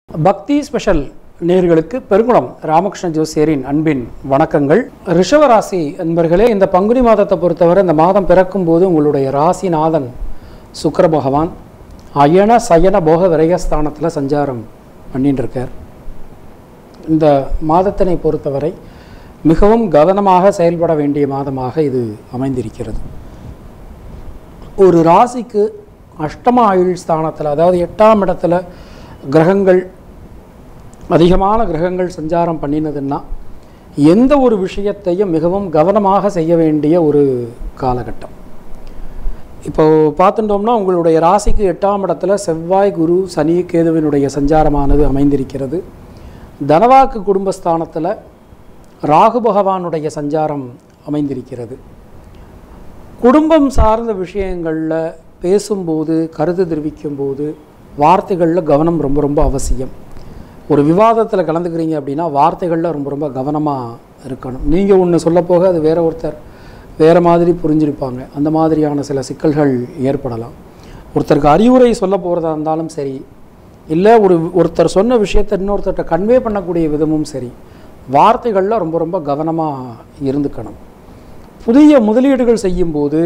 பக்தி ஸ்பெஷல் நேர்களுக்கு பெருங்குளம் ராமகிருஷ்ண ஜோசியரின் அன்பின் வணக்கங்கள் ரிஷவராசி அன்பர்களே இந்த பங்குனி மாதத்தை பொறுத்தவரை இந்த மாதம் பிறக்கும் போது உங்களுடைய ராசிநாதன் சுக்கிர பகவான் அயன சயன போக விரயஸ்தானத்தில் சஞ்சாரம் பண்ணிட்டு இருக்கார் இந்த மாதத்தினை பொறுத்தவரை மிகவும் கவனமாக செயல்பட வேண்டிய மாதமாக இது அமைந்திருக்கிறது ஒரு ராசிக்கு அஷ்டம ஆயுள் ஸ்தானத்தில் அதாவது எட்டாம் இடத்துல கிரகங்கள் அதிகமான கிரகங்கள் சஞ்சாரம் பண்ணினதுன்னா எந்த ஒரு விஷயத்தையும் மிகவும் கவனமாக செய்ய வேண்டிய ஒரு காலகட்டம் இப்போ பார்த்துட்டோம்னா உங்களுடைய ராசிக்கு எட்டாம் இடத்துல செவ்வாய் குரு சனி கேதுவினுடைய சஞ்சாரமானது அமைந்திருக்கிறது தனவாக்கு குடும்பஸ்தானத்தில் ராகு பகவானுடைய சஞ்சாரம் அமைந்திருக்கிறது குடும்பம் சார்ந்த விஷயங்களில் பேசும்போது கருத்து தெரிவிக்கும் போது வார்த்தைகளில் கவனம் ரொம்ப ரொம்ப அவசியம் ஒரு விவாதத்தில் கலந்துக்கிறீங்க அப்படின்னா வார்த்தைகளில் ரொம்ப ரொம்ப கவனமாக இருக்கணும் நீங்கள் ஒன்று சொல்ல போக அது வேற ஒருத்தர் வேறு மாதிரி புரிஞ்சிருப்பாங்க அந்த மாதிரியான சில சிக்கல்கள் ஏற்படலாம் ஒருத்தருக்கு அறிவுரை சொல்ல போகிறதா இருந்தாலும் சரி இல்லை ஒரு ஒருத்தர் சொன்ன விஷயத்தை இன்னொருத்தர்கிட்ட கன்வே பண்ணக்கூடிய விதமும் சரி வார்த்தைகளில் ரொம்ப ரொம்ப கவனமாக இருந்துக்கணும் புதிய முதலீடுகள் செய்யும்போது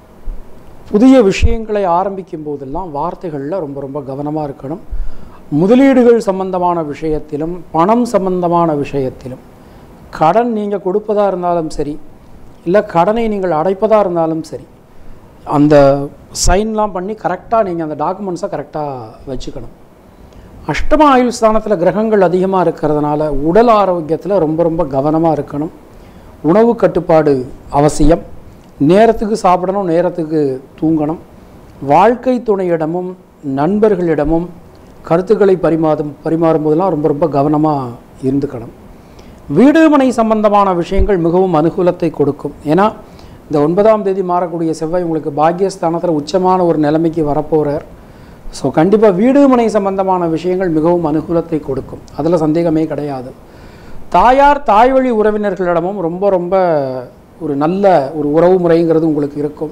புதிய விஷயங்களை ஆரம்பிக்கும் போதெல்லாம் வார்த்தைகளில் ரொம்ப ரொம்ப கவனமாக இருக்கணும் முதலீடுகள் சம்பந்தமான விஷயத்திலும் பணம் சம்பந்தமான விஷயத்திலும் கடன் நீங்கள் கொடுப்பதாக இருந்தாலும் சரி இல்லை கடனை நீங்கள் அடைப்பதாக இருந்தாலும் சரி அந்த சைன்லாம் பண்ணி கரெக்டாக நீங்கள் அந்த டாக்குமெண்ட்ஸை கரெக்டாக வச்சுக்கணும் அஷ்டம ஆயுள் ஸ்தானத்தில் கிரகங்கள் அதிகமாக இருக்கிறதுனால உடல் ஆரோக்கியத்தில் ரொம்ப ரொம்ப கவனமாக இருக்கணும் உணவு கட்டுப்பாடு அவசியம் நேரத்துக்கு சாப்பிடணும் நேரத்துக்கு தூங்கணும் வாழ்க்கை துணையிடமும் நண்பர்களிடமும் கருத்துக்களை பரிமாறும் பரிமாறும் போதெல்லாம் ரொம்ப ரொம்ப கவனமாக இருந்துக்கணும் வீடு மனை சம்பந்தமான விஷயங்கள் மிகவும் அனுகூலத்தை கொடுக்கும் ஏன்னா இந்த ஒன்பதாம் தேதி மாறக்கூடிய செவ்வாய் உங்களுக்கு பாக்கியஸ்தானத்தில் உச்சமான ஒரு நிலைமைக்கு வரப்போகிறார் ஸோ கண்டிப்பாக வீடு மனை சம்பந்தமான விஷயங்கள் மிகவும் அனுகூலத்தை கொடுக்கும் அதில் சந்தேகமே கிடையாது தாயார் தாய் வழி உறவினர்களிடமும் ரொம்ப ரொம்ப ஒரு நல்ல ஒரு உறவு முறைங்கிறது உங்களுக்கு இருக்கும்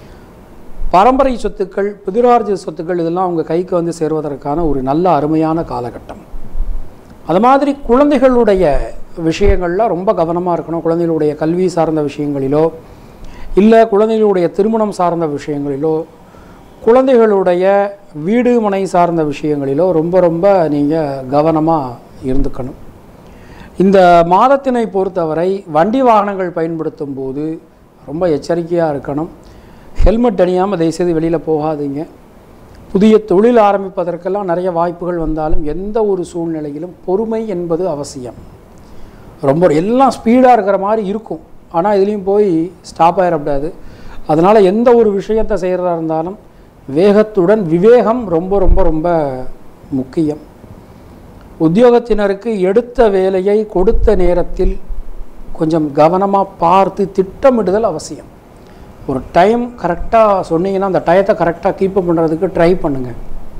பரம்பரை சொத்துக்கள் பிதிரார்ஜித சொத்துக்கள் இதெல்லாம் உங்கள் கைக்கு வந்து சேர்வதற்கான ஒரு நல்ல அருமையான காலகட்டம் அது மாதிரி குழந்தைகளுடைய விஷயங்களில் ரொம்ப கவனமாக இருக்கணும் குழந்தைகளுடைய கல்வி சார்ந்த விஷயங்களிலோ இல்லை குழந்தைகளுடைய திருமணம் சார்ந்த விஷயங்களிலோ குழந்தைகளுடைய வீடு மனை சார்ந்த விஷயங்களிலோ ரொம்ப ரொம்ப நீங்கள் கவனமாக இருந்துக்கணும் இந்த மாதத்தினை பொறுத்தவரை வண்டி வாகனங்கள் பயன்படுத்தும் போது ரொம்ப எச்சரிக்கையாக இருக்கணும் ஹெல்மெட் அணியாமல் தயவுசெய்து வெளியில் போகாதீங்க புதிய தொழில் ஆரம்பிப்பதற்கெல்லாம் நிறைய வாய்ப்புகள் வந்தாலும் எந்த ஒரு சூழ்நிலையிலும் பொறுமை என்பது அவசியம் ரொம்ப எல்லாம் ஸ்பீடாக இருக்கிற மாதிரி இருக்கும் ஆனால் இதுலேயும் போய் ஸ்டாப் ஆகிடக்கூடாது அதனால் எந்த ஒரு விஷயத்தை செய்கிறதா இருந்தாலும் வேகத்துடன் விவேகம் ரொம்ப ரொம்ப ரொம்ப முக்கியம் உத்தியோகத்தினருக்கு எடுத்த வேலையை கொடுத்த நேரத்தில் கொஞ்சம் கவனமாக பார்த்து திட்டமிடுதல் அவசியம் ஒரு டைம் கரெக்டாக சொன்னீங்கன்னா அந்த டயத்தை கரெக்டாக கீப் பண்ணுறதுக்கு ட்ரை பண்ணுங்கள்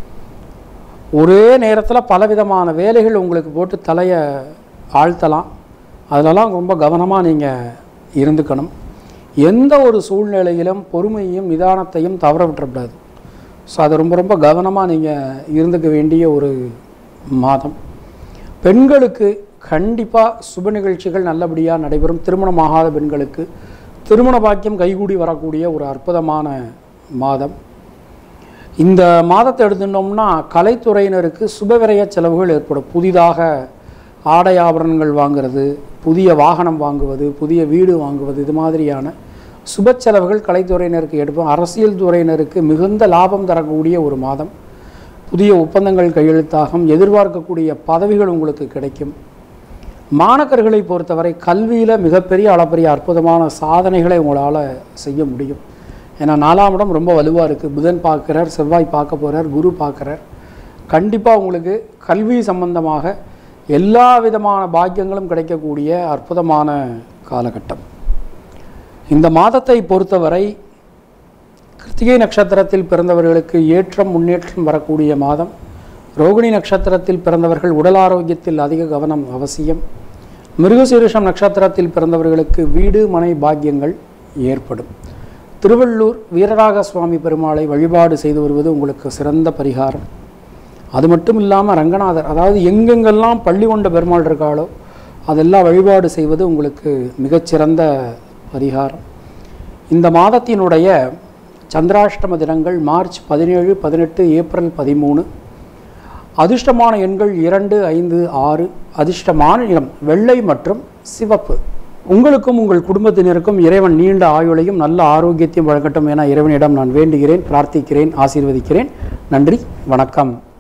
ஒரே நேரத்தில் பலவிதமான வேலைகள் உங்களுக்கு போட்டு தலையை ஆழ்த்தலாம் அதிலலாம் ரொம்ப கவனமாக நீங்கள் இருந்துக்கணும் எந்த ஒரு சூழ்நிலையிலும் பொறுமையும் நிதானத்தையும் தவற விட்டுறக்கூடாது ஸோ அதை ரொம்ப ரொம்ப கவனமாக நீங்கள் இருந்துக்க வேண்டிய ஒரு மாதம் பெண்களுக்கு கண்டிப்பாக சுப நிகழ்ச்சிகள் நல்லபடியாக நடைபெறும் திருமணமாகாத பெண்களுக்கு திருமண பாக்கியம் கைகூடி வரக்கூடிய ஒரு அற்புதமான மாதம் இந்த மாதத்தை எடுத்துட்டோம்னா கலைத்துறையினருக்கு சுபவிரய செலவுகள் ஏற்படும் புதிதாக ஆடை ஆபரணங்கள் வாங்குறது புதிய வாகனம் வாங்குவது புதிய வீடு வாங்குவது இது மாதிரியான சுப செலவுகள் கலைத்துறையினருக்கு எடுப்போம் அரசியல் துறையினருக்கு மிகுந்த லாபம் தரக்கூடிய ஒரு மாதம் புதிய ஒப்பந்தங்கள் கையெழுத்தாகும் எதிர்பார்க்கக்கூடிய பதவிகள் உங்களுக்கு கிடைக்கும் மாணக்கர்களை பொறுத்தவரை கல்வியில் மிகப்பெரிய அளப்பரிய அற்புதமான சாதனைகளை உங்களால் செய்ய முடியும் ஏன்னா நாலாம் இடம் ரொம்ப வலுவாக இருக்குது புதன் பார்க்குறார் செவ்வாய் பார்க்க போகிறார் குரு பார்க்குறார் கண்டிப்பாக உங்களுக்கு கல்வி சம்பந்தமாக எல்லா விதமான பாக்கியங்களும் கிடைக்கக்கூடிய அற்புதமான காலகட்டம் இந்த மாதத்தை பொறுத்தவரை கிருத்திகை நட்சத்திரத்தில் பிறந்தவர்களுக்கு ஏற்றம் முன்னேற்றம் வரக்கூடிய மாதம் ரோகிணி நட்சத்திரத்தில் பிறந்தவர்கள் உடல் ஆரோக்கியத்தில் அதிக கவனம் அவசியம் மிருகசீரிஷம் நட்சத்திரத்தில் பிறந்தவர்களுக்கு வீடு மனை பாக்கியங்கள் ஏற்படும் திருவள்ளூர் வீரராக சுவாமி பெருமாளை வழிபாடு செய்து வருவது உங்களுக்கு சிறந்த பரிகாரம் அது மட்டும் இல்லாமல் ரங்கநாதர் அதாவது எங்கெங்கெல்லாம் பள்ளி கொண்ட பெருமாள் இருக்காளோ அதெல்லாம் வழிபாடு செய்வது உங்களுக்கு மிகச்சிறந்த பரிகாரம் இந்த மாதத்தினுடைய சந்திராஷ்டம தினங்கள் மார்ச் பதினேழு பதினெட்டு ஏப்ரல் பதிமூணு அதிர்ஷ்டமான எண்கள் இரண்டு ஐந்து ஆறு அதிர்ஷ்டமான நிறம் வெள்ளை மற்றும் சிவப்பு உங்களுக்கும் உங்கள் குடும்பத்தினருக்கும் இறைவன் நீண்ட ஆயுளையும் நல்ல ஆரோக்கியத்தையும் வழங்கட்டும் என இறைவனிடம் நான் வேண்டுகிறேன் பிரார்த்திக்கிறேன் ஆசீர்வதிக்கிறேன் நன்றி வணக்கம்